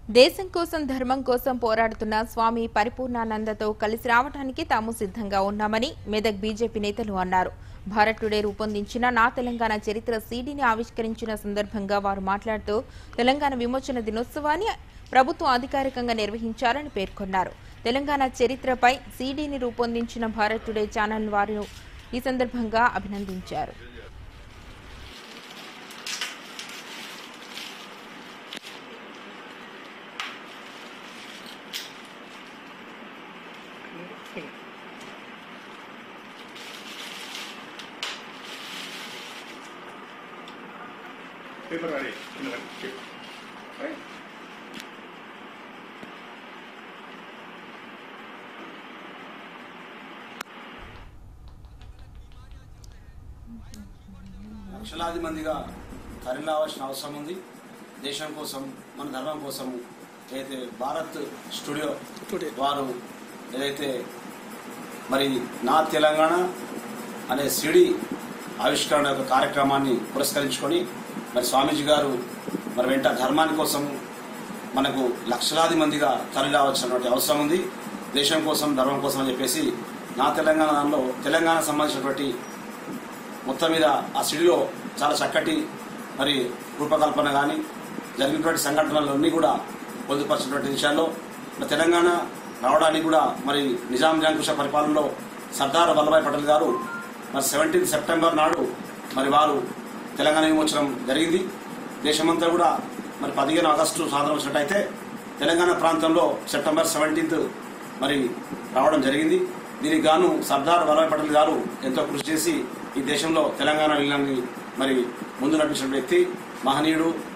దేశం కోసం ధర్మం కోసం పోరాడుతున్న స్వామి పరిపూర్ణానందతో కలిసి రావడానికి తాము సిద్ధంగా ఉన్నామని మెదక్ బీజేపీ నేతలు అన్నారు భారత్ టుడే రూపొందించిన నా తెలంగాణ చరిత్ర సీడీని ఆవిష్కరించిన సందర్భంగా వారు మాట్లాడుతూ తెలంగాణ విమోచన దినోత్సవాన్ని ప్రభుత్వం అధికారికంగా నిర్వహించారని పేర్కొన్నారు తెలంగాణ చరిత్రపై సీడీని రూపొందించిన భారత్ టుడే ఛానల్ వారు ఈ సందర్భంగా అభినందించారు పేపర్ రెడీ రైట్ లక్షలాది మందిగా తరలిరావాల్సిన అవసరం ఉంది దేశం కోసం మన ధర్మం కోసం ఏదైతే భారత్ స్టూడియో వారు ఏదైతే మరి నా తెలంగాణ అనే సిడి ఆవిష్కరణ యొక్క కార్యక్రమాన్ని పురస్కరించుకొని మరి స్వామీజీ గారు మరి వెంట ధర్మాని కోసం మనకు లక్షలాది మందిగా తరలి రావాల్సినటువంటి అవసరం ఉంది దేశం కోసం ధర్మం కోసం అని చెప్పేసి నా తెలంగాణ దానిలో తెలంగాణ సంబంధించినటువంటి మొత్తం మీద ఆ సిడిలో చాలా చక్కటి మరి రూపకల్పన కానీ జరిగినటువంటి సంఘటనలన్నీ కూడా పొందుపరిచినటువంటి విషయాల్లో మరి తెలంగాణ రావడానికి కూడా మరి నిజాం నిరంకుశ పరిపాలనలో సర్దార్ వల్లభాయ్ పటేల్ గారు మరి సెవెంటీన్త్ సెప్టెంబర్ నాడు మరి వారు తెలంగాణ విమోచనం జరిగింది దేశమంతా కూడా మరి పదిహేను ఆగస్టు సాధన వచ్చినట్టయితే తెలంగాణ ప్రాంతంలో సెప్టెంబర్ సెవెంటీన్త్ మరి రావడం జరిగింది దీనికి గాను సర్దార్ వల్లభాయ్ పటేల్ గారు ఎంతో కృషి చేసి ఈ దేశంలో తెలంగాణ విలీనాన్ని మరి ముందు నడిపించిన వ్యక్తి మహనీయుడు